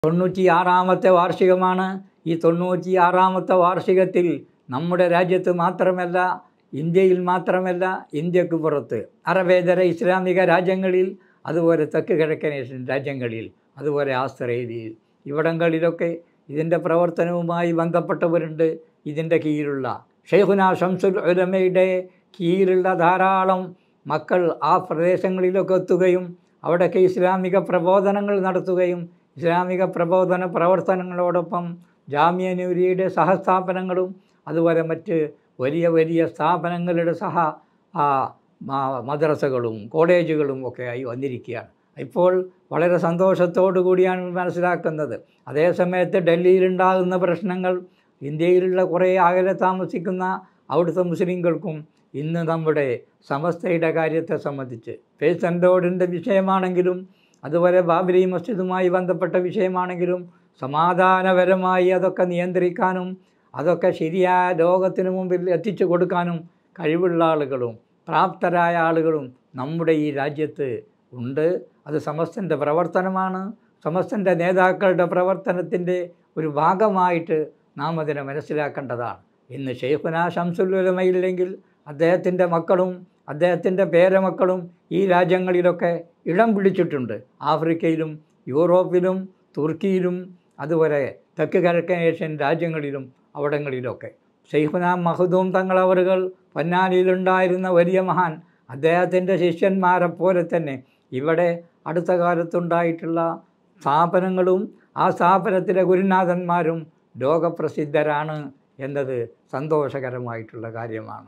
തൊണ്ണൂറ്റി ആറാമത്തെ വാർഷികമാണ് ഈ തൊണ്ണൂറ്റി ആറാമത്തെ വാർഷികത്തിൽ നമ്മുടെ രാജ്യത്ത് മാത്രമല്ല ഇന്ത്യയിൽ മാത്രമല്ല ഇന്ത്യക്ക് പുറത്ത് അറബേതര ഇസ്ലാമിക രാജ്യങ്ങളിൽ അതുപോലെ തെക്ക് കിഴക്കൻ ഏഷ്യൻ രാജ്യങ്ങളിൽ അതുപോലെ ആസ്ട്രേലിയയിൽ ഇവിടങ്ങളിലൊക്കെ ഇതിൻ്റെ പ്രവർത്തനവുമായി ബന്ധപ്പെട്ടവരുണ്ട് ഇതിൻ്റെ കീഴിലുള്ള ഷെയ്ഖുന ഷംസുൽ ഉലമയുടെ കീഴിലുള്ള ധാരാളം മക്കൾ ആ പ്രദേശങ്ങളിലൊക്കെ എത്തുകയും അവിടെയൊക്കെ ഇസ്ലാമിക പ്രബോധനങ്ങൾ നടത്തുകയും ഇസ്ലാമിക പ്രബോധന പ്രവർത്തനങ്ങളോടൊപ്പം ജാമ്യ നൂരിയുടെ സഹസ്ഥാപനങ്ങളും അതുപോലെ മറ്റ് വലിയ വലിയ സ്ഥാപനങ്ങളുടെ സഹ ആ, മ- മദ്രസകളും കോളേജുകളും ഒക്കെ ആയി വന്നിരിക്കുകയാണ് ഇപ്പോൾ വളരെ സന്തോഷത്തോടു കൂടിയാണ് മനസ്സിലാക്കുന്നത് അതേസമയത്ത് ഡൽഹിയിലുണ്ടാകുന്ന പ്രശ്നങ്ങൾ ഇന്ത്യയിലുള്ള കുറേ അകലെ താമസിക്കുന്ന അവിടുത്തെ മുസ്ലിങ്ങൾക്കും ഇന്ന് നമ്മുടെ സമസ്തയുടെ കാര്യത്തെ സംബന്ധിച്ച് പേഴ്സൺ റോഡിൻ്റെ വിഷയമാണെങ്കിലും അതുപോലെ ബാബരി മസ്ജിദുമായി ബന്ധപ്പെട്ട വിഷയമാണെങ്കിലും സമാധാനപരമായി അതൊക്കെ നിയന്ത്രിക്കാനും അതൊക്കെ ശരിയായ ലോകത്തിന് മുമ്പിൽ എത്തിച്ചു കൊടുക്കാനും കഴിവുള്ള ആളുകളും പ്രാപ്തരായ ആളുകളും നമ്മുടെ ഈ രാജ്യത്ത് ഉണ്ട് അത് സമസ്തൻ്റെ പ്രവർത്തനമാണ് സമസ്തൻ്റെ നേതാക്കളുടെ പ്രവർത്തനത്തിൻ്റെ ഒരു ഭാഗമായിട്ട് നാം അതിനെ മനസ്സിലാക്കേണ്ടതാണ് ഇന്ന് ഷെയ്ഖുന ഷംസുല്ലുലമയില്ലെങ്കിൽ അദ്ദേഹത്തിൻ്റെ മക്കളും അദ്ദേഹത്തിൻ്റെ പേരമക്കളും ഈ രാജ്യങ്ങളിലൊക്കെ ഇടം പിടിച്ചിട്ടുണ്ട് ആഫ്രിക്കയിലും യൂറോപ്പിലും തുർക്കിയിലും അതുപോലെ തെക്ക് കിഴക്കൻ ഏഷ്യൻ രാജ്യങ്ങളിലും അവിടങ്ങളിലൊക്കെ ഷെയ്ഖുന മഹദൂം തങ്ങളവറുകൾ പൊന്നാനിയിലുണ്ടായിരുന്ന വലിയ മഹാൻ അദ്ദേഹത്തിൻ്റെ ശിഷ്യന്മാരെ പോലെ തന്നെ ഇവിടെ അടുത്ത കാലത്തുണ്ടായിട്ടുള്ള സ്ഥാപനങ്ങളും ആ സ്ഥാപനത്തിലെ ഗുരുനാഥന്മാരും ലോകപ്രസിദ്ധരാണ് എന്നത് സന്തോഷകരമായിട്ടുള്ള കാര്യമാണ്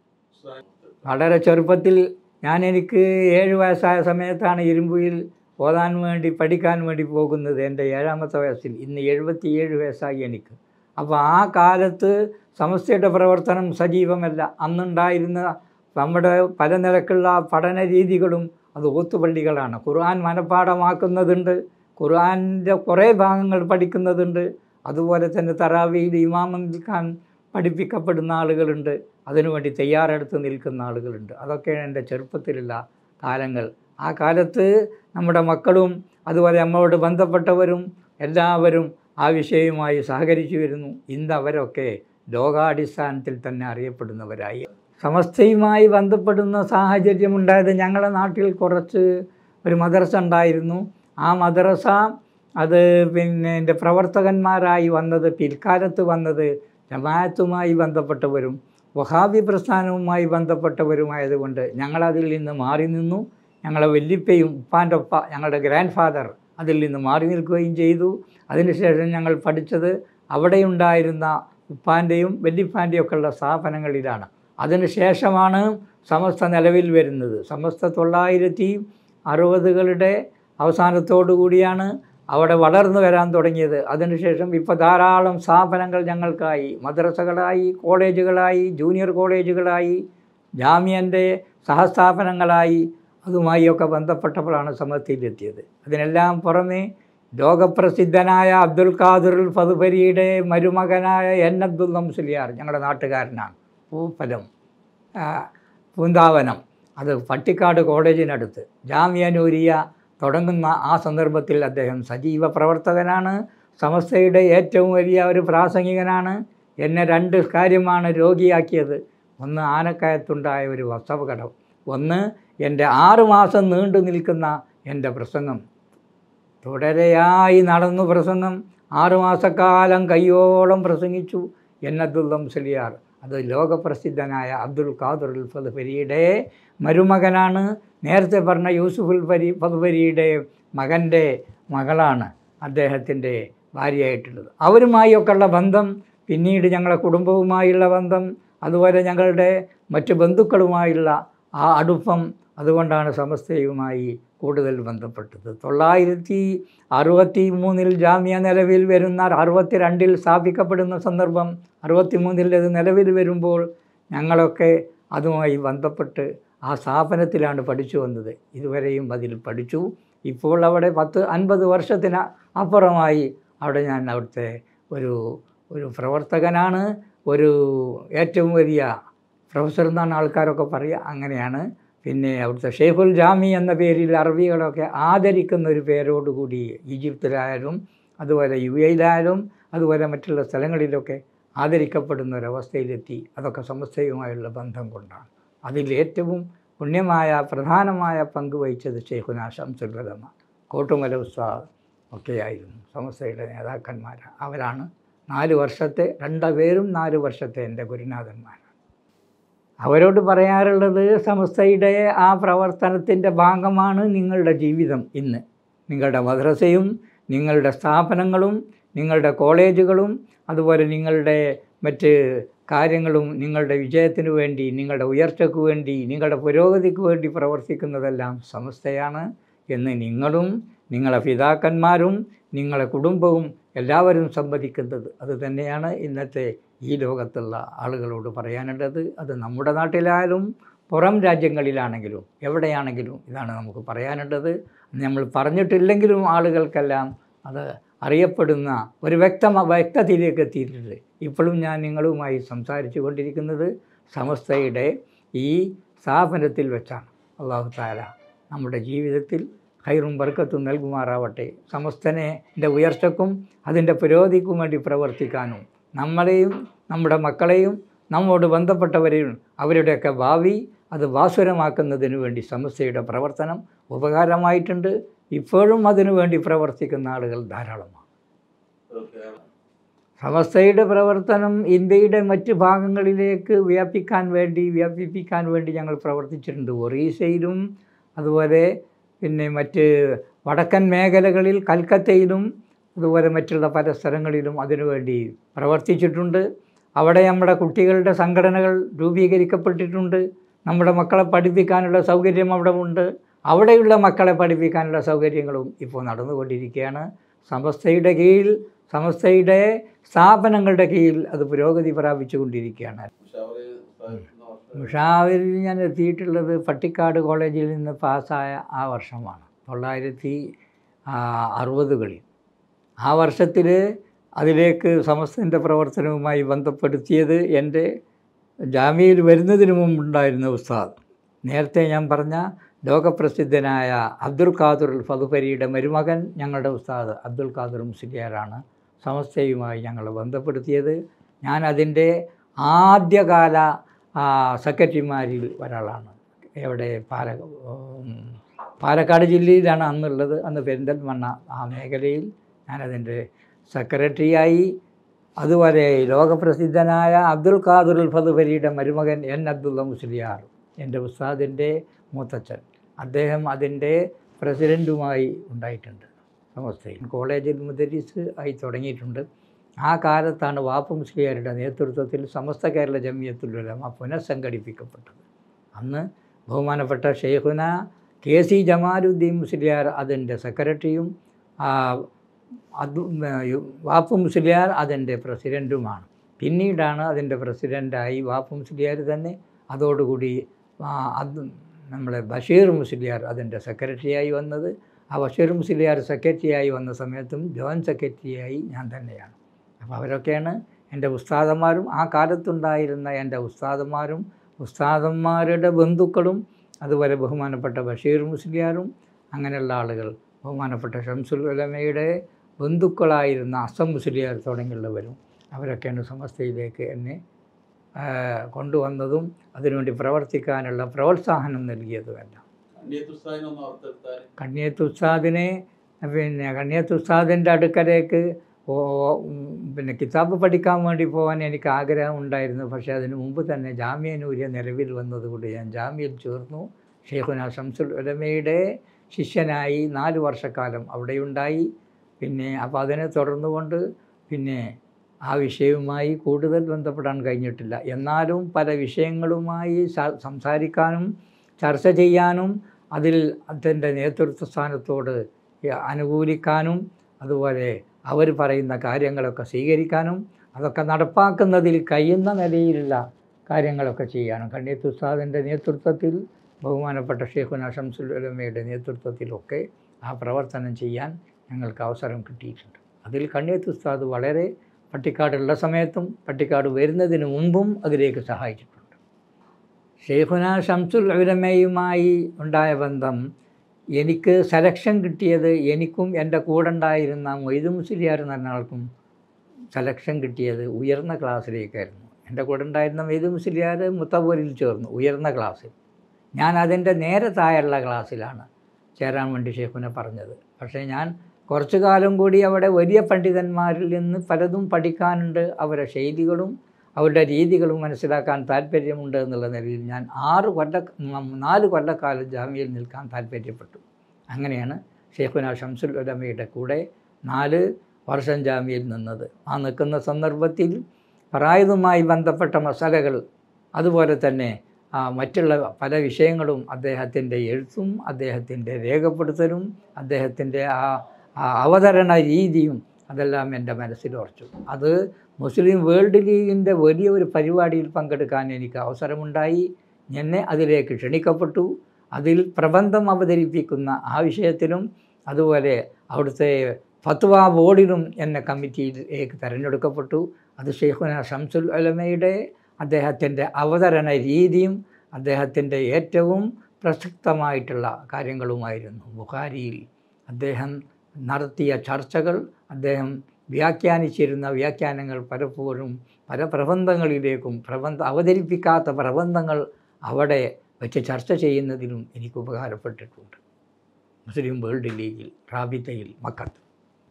വളരെ ചെറുപ്പത്തിൽ ഞാൻ എനിക്ക് ഏഴ് വയസ്സായ സമയത്താണ് ഇരുമ്പുയിൽ ഓതാൻ വേണ്ടി പഠിക്കാൻ വേണ്ടി പോകുന്നത് എൻ്റെ ഏഴാമത്തെ വയസ്സിൽ ഇന്ന് എഴുപത്തിയേഴ് വയസ്സായി എനിക്ക് അപ്പോൾ ആ കാലത്ത് സമസ്തയുടെ പ്രവർത്തനം സജീവമല്ല അന്നുണ്ടായിരുന്ന നമ്മുടെ പല നിലക്കുള്ള പഠന രീതികളും അത് ഓത്തുപള്ളികളാണ് ഖുർആൻ മനഃപ്പാടമാക്കുന്നതുണ്ട് ഖുർആൻ്റെ കുറേ ഭാഗങ്ങൾ പഠിക്കുന്നതുണ്ട് അതുപോലെ തന്നെ തറാവിയിൽ ഇമാമം നിൽക്കാൻ പഠിപ്പിക്കപ്പെടുന്ന ആളുകളുണ്ട് അതിനുവേണ്ടി തയ്യാറെടുത്ത് നിൽക്കുന്ന ആളുകളുണ്ട് അതൊക്കെയാണ് എൻ്റെ ചെറുപ്പത്തിലുള്ള കാലങ്ങൾ ആ കാലത്ത് നമ്മുടെ മക്കളും അതുപോലെ നമ്മളോട് ബന്ധപ്പെട്ടവരും എല്ലാവരും ആ വിഷയവുമായി സഹകരിച്ചു വരുന്നു ഇന്ന് അവരൊക്കെ ലോകാടിസ്ഥാനത്തിൽ തന്നെ അറിയപ്പെടുന്നവരായി സമസ്തയുമായി ബന്ധപ്പെടുന്ന സാഹചര്യം ഉണ്ടായത് ഞങ്ങളുടെ നാട്ടിൽ കുറച്ച് ഒരു മദ്രസ ഉണ്ടായിരുന്നു ആ മദ്രസ അത് പിന്നെ എൻ്റെ പ്രവർത്തകന്മാരായി വന്നത് പിൽക്കാലത്ത് വന്നത് ജമാഅത്തുമായി ബന്ധപ്പെട്ടവരും വഹാബി പ്രസ്ഥാനവുമായി ബന്ധപ്പെട്ടവരുമായതുകൊണ്ട് ഞങ്ങളതിൽ നിന്ന് മാറി നിന്നു ഞങ്ങളെ വല്യപ്പയും ഉപ്പാൻ്റെ ഒപ്പ ഞങ്ങളുടെ ഗ്രാൻഡ് ഫാദർ അതിൽ നിന്ന് മാറി നിൽക്കുകയും ചെയ്തു അതിനുശേഷം ഞങ്ങൾ പഠിച്ചത് അവിടെയുണ്ടായിരുന്ന ഉപ്പാൻ്റെയും വല്യപ്പാൻ്റെയും ഒക്കെ ഉള്ള സ്ഥാപനങ്ങളിലാണ് അതിനുശേഷമാണ് സമസ്ത നിലവിൽ വരുന്നത് സമസ്ത തൊള്ളായിരത്തി അറുപതുകളുടെ അവസാനത്തോടു കൂടിയാണ് അവിടെ വളർന്നു വരാൻ തുടങ്ങിയത് അതിനുശേഷം ഇപ്പോൾ ധാരാളം സ്ഥാപനങ്ങൾ ഞങ്ങൾക്കായി മദ്രസകളായി കോളേജുകളായി ജൂനിയർ കോളേജുകളായി ജാമ്യൻ്റെ സഹസ്ഥാപനങ്ങളായി അതുമായി ഒക്കെ ബന്ധപ്പെട്ടപ്പോഴാണ് സമസ്തയിലെത്തിയത് അതിനെല്ലാം പുറമെ ലോകപ്രസിദ്ധനായ അബ്ദുൽ ഖാദിറുൽ ഫതുബരിയുടെ മരുമകനായ എൻ അബ്ദുൽ മുസ്ലിയാർ ഞങ്ങളുടെ നാട്ടുകാരനാണ് പൂപ്പലം ആ, പൂന്താവനം അത് പട്ടിക്കാട് കോളേജിനടുത്ത് ജാമ്യ നൂരിയ തുടങ്ങുന്ന ആ സന്ദർഭത്തിൽ അദ്ദേഹം സജീവ പ്രവർത്തകനാണ് സമസ്തയുടെ ഏറ്റവും വലിയ ഒരു പ്രാസംഗികനാണ് എന്നെ രണ്ട് കാര്യമാണ് രോഗിയാക്കിയത് ഒന്ന് ആനക്കയത്തുണ്ടായ ഒരു വസ്തവകടം ഒന്ന് എൻ്റെ ആറ് മാസം നീണ്ടു നിൽക്കുന്ന എൻ്റെ പ്രസംഗം തുടരെയായി നടന്നു പ്രസംഗം ആറുമാസക്കാലം കയ്യോളം പ്രസംഗിച്ചു എൻ അബ്ദുൽ മുസ്ലിയാർ അത് ലോകപ്രസിദ്ധനായ അബ്ദുൽ ഖാദുൽ ഫതുഫരിയുടെ മരുമകനാണ് നേരത്തെ പറഞ്ഞ യൂസുഫുൽ ഫരി ഫതുഫരിയുടെ മകൻ്റെ മകളാണ് അദ്ദേഹത്തിൻ്റെ ഭാര്യയായിട്ടുള്ളത് അവരുമായൊക്കെയുള്ള ബന്ധം പിന്നീട് ഞങ്ങളുടെ കുടുംബവുമായുള്ള ബന്ധം അതുപോലെ ഞങ്ങളുടെ മറ്റ് ബന്ധുക്കളുമായുള്ള ആ അടുപ്പം അതുകൊണ്ടാണ് സമസ്തയുമായി കൂടുതൽ ബന്ധപ്പെട്ടത് തൊള്ളായിരത്തി അറുപത്തി മൂന്നിൽ ജാമ്യ നിലവിൽ വരുന്ന അറുപത്തി രണ്ടിൽ സ്ഥാപിക്കപ്പെടുന്ന സന്ദർഭം അറുപത്തി മൂന്നിൽ അത് നിലവിൽ വരുമ്പോൾ ഞങ്ങളൊക്കെ അതുമായി ബന്ധപ്പെട്ട് ആ സ്ഥാപനത്തിലാണ് പഠിച്ചു വന്നത് ഇതുവരെയും അതിൽ പഠിച്ചു ഇപ്പോൾ അവിടെ പത്ത് അൻപത് വർഷത്തിന് അപ്പുറമായി അവിടെ ഞാൻ അവിടുത്തെ ഒരു ഒരു പ്രവർത്തകനാണ് ഒരു ഏറ്റവും വലിയ പ്രൊഫസർ എന്നാണ് ആൾക്കാരൊക്കെ പറയുക അങ്ങനെയാണ് പിന്നെ അവിടുത്തെ ഷെയ്ഖുൽ ജാമി എന്ന പേരിൽ അറബികളൊക്കെ ആദരിക്കുന്ന ഒരു പേരോടുകൂടി ഈജിപ്തിലായാലും അതുപോലെ യു എയിലായാലും അതുപോലെ മറ്റുള്ള സ്ഥലങ്ങളിലൊക്കെ ആദരിക്കപ്പെടുന്ന ഒരവസ്ഥയിലെത്തി അതൊക്കെ സമസ്തയുമായുള്ള ബന്ധം കൊണ്ടാണ് അതിൽ ഏറ്റവും പുണ്യമായ പ്രധാനമായ പങ്ക് വഹിച്ചത് ഷെയ്ഖുന ഷംസുല്ലമ കോട്ടുമല ഉസ്താദ് ഒക്കെയായിരുന്നു സമസ്തയുടെ നേതാക്കന്മാർ അവരാണ് നാല് വർഷത്തെ രണ്ടുപേരും നാല് വർഷത്തെ എൻ്റെ ഗുരുനാഥന്മാരാണ് അവരോട് പറയാറുള്ളത് സമസ്തയുടെ ആ പ്രവർത്തനത്തിൻ്റെ ഭാഗമാണ് നിങ്ങളുടെ ജീവിതം ഇന്ന് നിങ്ങളുടെ മദ്രസയും നിങ്ങളുടെ സ്ഥാപനങ്ങളും നിങ്ങളുടെ കോളേജുകളും അതുപോലെ നിങ്ങളുടെ മറ്റ് കാര്യങ്ങളും നിങ്ങളുടെ വിജയത്തിനു വേണ്ടി നിങ്ങളുടെ ഉയർച്ചയ്ക്ക് വേണ്ടി നിങ്ങളുടെ പുരോഗതിക്ക് വേണ്ടി പ്രവർത്തിക്കുന്നതെല്ലാം സമസ്തയാണ് എന്ന് നിങ്ങളും നിങ്ങളെ പിതാക്കന്മാരും നിങ്ങളെ കുടുംബവും എല്ലാവരും സമ്മതിക്കുന്നത് അത് തന്നെയാണ് ഇന്നത്തെ ഈ ലോകത്തുള്ള ആളുകളോട് പറയാനുള്ളത് അത് നമ്മുടെ നാട്ടിലായാലും പുറം രാജ്യങ്ങളിലാണെങ്കിലും എവിടെയാണെങ്കിലും ഇതാണ് നമുക്ക് പറയാനുള്ളത് നമ്മൾ പറഞ്ഞിട്ടില്ലെങ്കിലും ആളുകൾക്കെല്ലാം അത് അറിയപ്പെടുന്ന ഒരു വ്യക്തമ വ്യക്തതയിലേക്ക് എത്തിയിട്ടുണ്ട് ഇപ്പോഴും ഞാൻ നിങ്ങളുമായി സംസാരിച്ചു കൊണ്ടിരിക്കുന്നത് സമസ്തയുടെ ഈ സ്ഥാപനത്തിൽ വെച്ചാണ് അള്ളാഹു താല നമ്മുടെ ജീവിതത്തിൽ ഹൈറും ബർക്കത്തും നൽകുമാറാവട്ടെ സമസ്തനെ ഉയർച്ചക്കും അതിൻ്റെ പുരോഗതിക്കും വേണ്ടി പ്രവർത്തിക്കാനും നമ്മളെയും നമ്മുടെ മക്കളെയും നമ്മോട് ബന്ധപ്പെട്ടവരെയും അവരുടെയൊക്കെ ഭാവി അത് ഭാസുരമാക്കുന്നതിന് വേണ്ടി സമസ്തയുടെ പ്രവർത്തനം ഉപകാരമായിട്ടുണ്ട് ഇപ്പോഴും അതിനു വേണ്ടി പ്രവർത്തിക്കുന്ന ആളുകൾ ധാരാളമാണ് സമസ്തയുടെ പ്രവർത്തനം ഇന്ത്യയുടെ മറ്റ് ഭാഗങ്ങളിലേക്ക് വ്യാപിക്കാൻ വേണ്ടി വ്യാപിപ്പിക്കാൻ വേണ്ടി ഞങ്ങൾ പ്രവർത്തിച്ചിട്ടുണ്ട് ഒറീസയിലും അതുപോലെ പിന്നെ മറ്റ് വടക്കൻ മേഖലകളിൽ കൽക്കത്തയിലും അതുപോലെ മറ്റുള്ള പല സ്ഥലങ്ങളിലും അതിനുവേണ്ടി പ്രവർത്തിച്ചിട്ടുണ്ട് അവിടെ നമ്മുടെ കുട്ടികളുടെ സംഘടനകൾ രൂപീകരിക്കപ്പെട്ടിട്ടുണ്ട് നമ്മുടെ മക്കളെ പഠിപ്പിക്കാനുള്ള സൗകര്യം അവിടെ ഉണ്ട് അവിടെയുള്ള മക്കളെ പഠിപ്പിക്കാനുള്ള സൗകര്യങ്ങളും ഇപ്പോൾ നടന്നുകൊണ്ടിരിക്കുകയാണ് സമസ്തയുടെ കീഴിൽ സമസ്തയുടെ സ്ഥാപനങ്ങളുടെ കീഴിൽ അത് പുരോഗതി പ്രാപിച്ചുകൊണ്ടിരിക്കുകയാണ് മുഷാവരിൽ ഞാൻ എത്തിയിട്ടുള്ളത് പട്ടിക്കാട് കോളേജിൽ നിന്ന് പാസ്സായ ആ വർഷമാണ് തൊള്ളായിരത്തി അറുപതുകളിൽ ആ വർഷത്തിൽ അതിലേക്ക് സമസ്തൻ്റെ പ്രവർത്തനവുമായി ബന്ധപ്പെടുത്തിയത് എൻ്റെ ജാമ്യയിൽ വരുന്നതിന് മുമ്പുണ്ടായിരുന്ന ഉസ്താദ് നേരത്തെ ഞാൻ പറഞ്ഞ ലോകപ്രസിദ്ധനായ അബ്ദുൽ ഖാദുർ ഫതുപരിയുടെ മരുമകൻ ഞങ്ങളുടെ ഉസ്താദ് അബ്ദുൽ ഖാദുർ മുസ്ലിയാരാണ് സമസ്തയുമായി ഞങ്ങളെ ബന്ധപ്പെടുത്തിയത് ഞാൻ അതിൻ്റെ ആദ്യകാല സെക്രട്ടറിമാരിൽ ഒരാളാണ് എവിടെ പാല പാലക്കാട് ജില്ലയിലാണ് അന്നുള്ളത് അന്ന് പെരിന്തൽമണ്ണ ആ മേഖലയിൽ ഞാനതിൻ്റെ സെക്രട്ടറിയായി അതുപോലെ ലോകപ്രസിദ്ധനായ അബ്ദുൽ ഖാദുർ ഫതുബരിയുടെ മരുമകൻ എൻ അബ്ദുള്ള മുസ്ലിയാർ എൻ്റെ ഉസ്താദിൻ്റെ മൂത്തച്ഛൻ അദ്ദേഹം അതിൻ്റെ പ്രസിഡൻറ്റുമായി ഉണ്ടായിട്ടുണ്ട് സമസ്തയിൽ കോളേജിൽ മുദരീസ് ആയി തുടങ്ങിയിട്ടുണ്ട് ആ കാലത്താണ് വാപ്പു മുസ്ലിയാരുടെ നേതൃത്വത്തിൽ സമസ്ത കേരള ജമിയത്തുലമ പുനഃസംഘടിപ്പിക്കപ്പെട്ടത് അന്ന് ബഹുമാനപ്പെട്ട ഷെയ്ഖുന കെ സി ജമാലുദ്ദീൻ മുസ്ലിയാർ അതിൻ്റെ സെക്രട്ടറിയും അത് വാപ്പു മുസ്ലിയാർ അതിൻ്റെ പ്രസിഡൻറ്റുമാണ് പിന്നീടാണ് അതിൻ്റെ പ്രസിഡൻ്റായി വാപ്പു മുസ്ലിയാർ തന്നെ അതോടുകൂടി അത് നമ്മളെ ബഷീർ മുസ്ലിയാർ അതിൻ്റെ സെക്രട്ടറിയായി വന്നത് ആ ബഷീർ മുസ്ലിയാർ സെക്രട്ടറിയായി വന്ന സമയത്തും ജോയിൻറ്റ് സെക്രട്ടറിയായി ഞാൻ തന്നെയാണ് അപ്പോൾ അവരൊക്കെയാണ് എൻ്റെ ഉസ്താദന്മാരും ആ കാലത്തുണ്ടായിരുന്ന എൻ്റെ ഉസ്താദന്മാരും ഉസ്താദന്മാരുടെ ബന്ധുക്കളും അതുപോലെ ബഹുമാനപ്പെട്ട ബഷീർ മുസ്ലിയാരും അങ്ങനെയുള്ള ആളുകൾ ബഹുമാനപ്പെട്ട ഷംസുൽ ഉലമയുടെ ബന്ധുക്കളായിരുന്ന അസം മുസ്ലിയാർ തുടങ്ങിയുള്ളവരും അവരൊക്കെയാണ് സമസ്തയിലേക്ക് എന്നെ കൊണ്ടുവന്നതും അതിനുവേണ്ടി പ്രവർത്തിക്കാനുള്ള പ്രോത്സാഹനം നൽകിയതുമെല്ലാം കണ്ണിയത്ത് ഉസ്താദിനെ പിന്നെ കണ്ണിയത്ത് ഉസ്താദിൻ്റെ അടുക്കലേക്ക് പിന്നെ കിതാബ് പഠിക്കാൻ വേണ്ടി പോകാൻ എനിക്ക് ആഗ്രഹം ഉണ്ടായിരുന്നു പക്ഷേ അതിന് മുമ്പ് തന്നെ ജാമ്യനൂര്യ നിലവിൽ വന്നതുകൊണ്ട് ഞാൻ ജാമ്യയിൽ ചേർന്നു ഷെയ്ഖുന ഷംസുൽ ഉലമയുടെ ശിഷ്യനായി നാല് വർഷക്കാലം അവിടെയുണ്ടായി പിന്നെ അപ്പോൾ അതിനെ തുടർന്നുകൊണ്ട് പിന്നെ ആ വിഷയവുമായി കൂടുതൽ ബന്ധപ്പെടാൻ കഴിഞ്ഞിട്ടില്ല എന്നാലും പല വിഷയങ്ങളുമായി സംസാരിക്കാനും ചർച്ച ചെയ്യാനും അതിൽ അതിൻ്റെ നേതൃത്വ സ്ഥാനത്തോട് അനുകൂലിക്കാനും അതുപോലെ അവർ പറയുന്ന കാര്യങ്ങളൊക്കെ സ്വീകരിക്കാനും അതൊക്കെ നടപ്പാക്കുന്നതിൽ കഴിയുന്ന നിലയിലുള്ള കാര്യങ്ങളൊക്കെ ചെയ്യാനും കണ്ണീത്ത് ഉസ്താദിൻ്റെ നേതൃത്വത്തിൽ ബഹുമാനപ്പെട്ട ഷെയ്ഖുന ഷംസുലമയുടെ നേതൃത്വത്തിലൊക്കെ ആ പ്രവർത്തനം ചെയ്യാൻ ഞങ്ങൾക്ക് അവസരം കിട്ടിയിട്ടുണ്ട് അതിൽ കണ്ണീത്ത് ഉസ്താദ് വളരെ പട്ടിക്കാടുള്ള സമയത്തും പട്ടിക്കാട് വരുന്നതിന് മുമ്പും അതിലേക്ക് സഹായിച്ചിട്ടുണ്ട് ഷെയ്ഖുന ഷംസുൽ ഉലമയുമായി ഉണ്ടായ ബന്ധം എനിക്ക് സെലക്ഷൻ കിട്ടിയത് എനിക്കും എൻ്റെ കൂടെ ഉണ്ടായിരുന്ന മൊയ്തു മുസ്ലിയാർ എന്ന് പറഞ്ഞ ആൾക്കും സെലക്ഷൻ കിട്ടിയത് ഉയർന്ന ക്ലാസ്സിലേക്കായിരുന്നു എൻ്റെ കൂടെ ഉണ്ടായിരുന്ന മൊയ്തു മുസ്ലിയാർ മുത്തപോരിൽ ചേർന്നു ഉയർന്ന ക്ലാസ്സിൽ ഞാൻ അതിൻ്റെ നേരെ താഴെയുള്ള ക്ലാസ്സിലാണ് ചേരാൻ വേണ്ടി ഷെയ്ഖുനെ പറഞ്ഞത് പക്ഷേ ഞാൻ കുറച്ചു കാലം കൂടി അവിടെ വലിയ പണ്ഡിതന്മാരിൽ നിന്ന് പലതും പഠിക്കാനുണ്ട് അവരുടെ ശൈലികളും അവരുടെ രീതികളും മനസ്സിലാക്കാൻ താല്പര്യമുണ്ട് എന്നുള്ള നിലയിൽ ഞാൻ ആറ് കൊല്ല നാല് കൊല്ലക്കാലം ജാമ്യയിൽ നിൽക്കാൻ താല്പര്യപ്പെട്ടു അങ്ങനെയാണ് ഷെയ്ഖുന ഷംസുൽ ഉലമയുടെ കൂടെ നാല് വർഷം ജാമ്യയിൽ നിന്നത് ആ നിൽക്കുന്ന സന്ദർഭത്തിൽ പ്രായതുമായി ബന്ധപ്പെട്ട മസാലകൾ അതുപോലെ തന്നെ ആ, മറ്റുള്ള പല വിഷയങ്ങളും അദ്ദേഹത്തിൻ്റെ എഴുത്തും അദ്ദേഹത്തിൻ്റെ രേഖപ്പെടുത്തലും അദ്ദേഹത്തിൻ്റെ ആ ആ അവതരണ രീതിയും അതെല്ലാം എൻ്റെ മനസ്സിൽ ഉറച്ചു അത് മുസ്ലിം വേൾഡ് ലീഗിൻ്റെ വലിയ ഒരു പരിപാടിയിൽ പങ്കെടുക്കാൻ എനിക്ക് അവസരമുണ്ടായി എന്നെ അതിലേക്ക് ക്ഷണിക്കപ്പെട്ടു അതിൽ പ്രബന്ധം അവതരിപ്പിക്കുന്ന ആ വിഷയത്തിലും അതുപോലെ അവിടുത്തെ ഫത്വ ബോർഡിലും എന്നെ കമ്മിറ്റിയിലേക്ക് തിരഞ്ഞെടുക്കപ്പെട്ടു അത് ഷെയ്ഖുന ഷംസുൽ അലമയുടെ അദ്ദേഹത്തിൻ്റെ അവതരണ രീതിയും അദ്ദേഹത്തിൻ്റെ ഏറ്റവും പ്രസക്തമായിട്ടുള്ള കാര്യങ്ങളുമായിരുന്നു ബുഖാരിയിൽ അദ്ദേഹം നടത്തിയ ചർച്ചകൾ അദ്ദേഹം വ്യാഖ്യാനിച്ചിരുന്ന വ്യാഖ്യാനങ്ങൾ പലപ്പോഴും പല പ്രബന്ധങ്ങളിലേക്കും പ്രബന്ധ അവതരിപ്പിക്കാത്ത പ്രബന്ധങ്ങൾ അവിടെ വെച്ച് ചർച്ച ചെയ്യുന്നതിലും എനിക്ക് ഉപകാരപ്പെട്ടിട്ടുണ്ട് മുസ്ലിം വേൾഡ് ലീഗിൽ റാബിത്തയിൽ മക്കത്ത്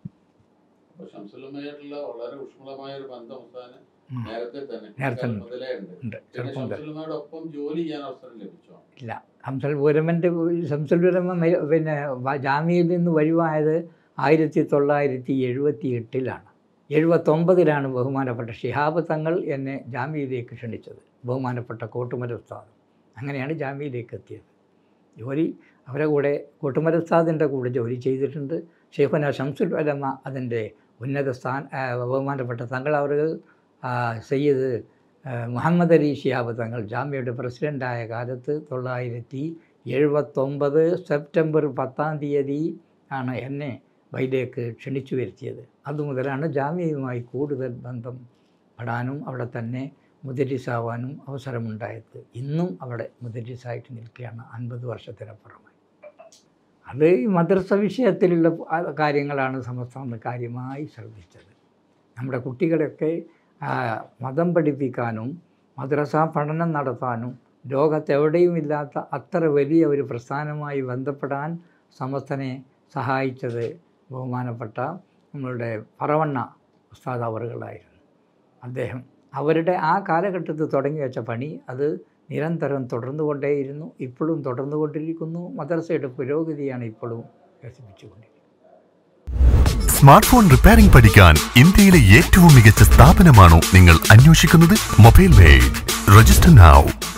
അപ്പൊ ഷംസുലുമായിട്ടുള്ള വളരെ ഊഷ്മളമായ ഒരു ബന്ധം ഉസ്താദിന് ഉം. നേരത്തെ തന്നെ നേരത്തെ കാലം ഉണ്ട്. മുതലേ ഉണ്ട് ഉണ്ട് പിന്നെ ചെറുപ്പം മുതൽ ഷംസുലുമായുടെ ഒപ്പം ജോലി ചെയ്യാൻ അവസരം ലഭിച്ചോ ഇല്ല ഹംസൽ പൂരമൻ്റെ ഹംസൽ പൂരമ മെ- പിന്നെ വ- ജാമ്യയിൽ നിന്ന് വഴിവായത് ആയിരത്തി തൊള്ളായിരത്തി എഴുപത്തി എട്ടിലാണ് എഴുപത്തൊമ്പതിലാണ് ബഹുമാനപ്പെട്ട ഷിഹാബ് തങ്ങൾ എന്നെ ജാമ്യയിലേക്ക് ക്ഷണിച്ചത് ബഹുമാനപ്പെട്ട കോട്ടുമല ഉസ്താദ് അങ്ങനെയാണ് ജാമ്യയിലേക്ക് എത്തിയത് ജോലി അവരെ കൂടെ കോട്ടുമല ഉസ്താദിൻ്റെ കൂടെ ജോലി ചെയ്തിട്ടുണ്ട് ഷെയ്ഖുന ഷംസുൽ അലമ അതിൻ്റെ ഉന്നത സ്ഥാൻ ആ, ബഹുമാനപ്പെട്ട തങ്ങൾ അവർ ആ, സയ്യിദ് ആ, മുഹമ്മദ് അലി ഷിയാബ് തങ്ങൾ ജാമ്യയുടെ പ്രസിഡൻ്റായ കാലത്ത് തൊള്ളായിരത്തി എഴുപത്തൊമ്പത് സെപ്റ്റംബർ പത്താം തീയതി ആണ് എന്നെ വൈലേക്ക് ക്ഷണിച്ചു വരുത്തിയത് അതുമുതലാണ് ജാമ്യയുമായി കൂടുതൽ ബന്ധം പെടാനും അവിടെ തന്നെ മുദരിസാവാനും അവസരമുണ്ടായത് ഇന്നും അവിടെ മുദരിസായിട്ട് നിൽക്കുകയാണ് അൻപത് വർഷത്തിനപ്പുറമായി അത് ഈ മദ്രസ വിഷയത്തിലുള്ള ആ കാര്യങ്ങളാണ് സമസ്ത കാര്യമായി ശ്രദ്ധിച്ചത് നമ്മുടെ കുട്ടികളെയൊക്കെ ആ, മതം പഠിപ്പിക്കാനും മദ്രസ പഠനം നടത്താനും ലോകത്തെവിടെയും ഇല്ലാത്ത അത്ര വലിയ ഒരു പ്രസ്ഥാനമായി ബന്ധപ്പെടാൻ സമസ്തനെ സഹായിച്ചത് ബഹുമാനപ്പെട്ട നമ്മളുടെ പറവണ്ണ ഉസ്താദ് അവറുകളായിരുന്നു അദ്ദേഹം അവരുടെ ആ കാലഘട്ടത്തിൽ തുടങ്ങി വെച്ച പണി അത് നിരന്തരം തുടർന്നുകൊണ്ടേയിരുന്നു ഇപ്പോഴും തുടർന്നുകൊണ്ടിരിക്കുന്നു മദ്രസയുടെ പുരോഗതിയാണ് ഇപ്പോഴും വികസിപ്പിച്ചുകൊണ്ടിരിക്കുന്നത് സ്മാർട്ട് ഫോൺ റിപ്പയറിംഗ് പഠിക്കാൻ ഇന്ത്യയിലെ ഏറ്റവും മികച്ച സ്ഥാപനമാണോ നിങ്ങൾ അന്വേഷിക്കുന്നത് മൊബൈൽ മെയ്ഡ് രജിസ്റ്റർ നൗ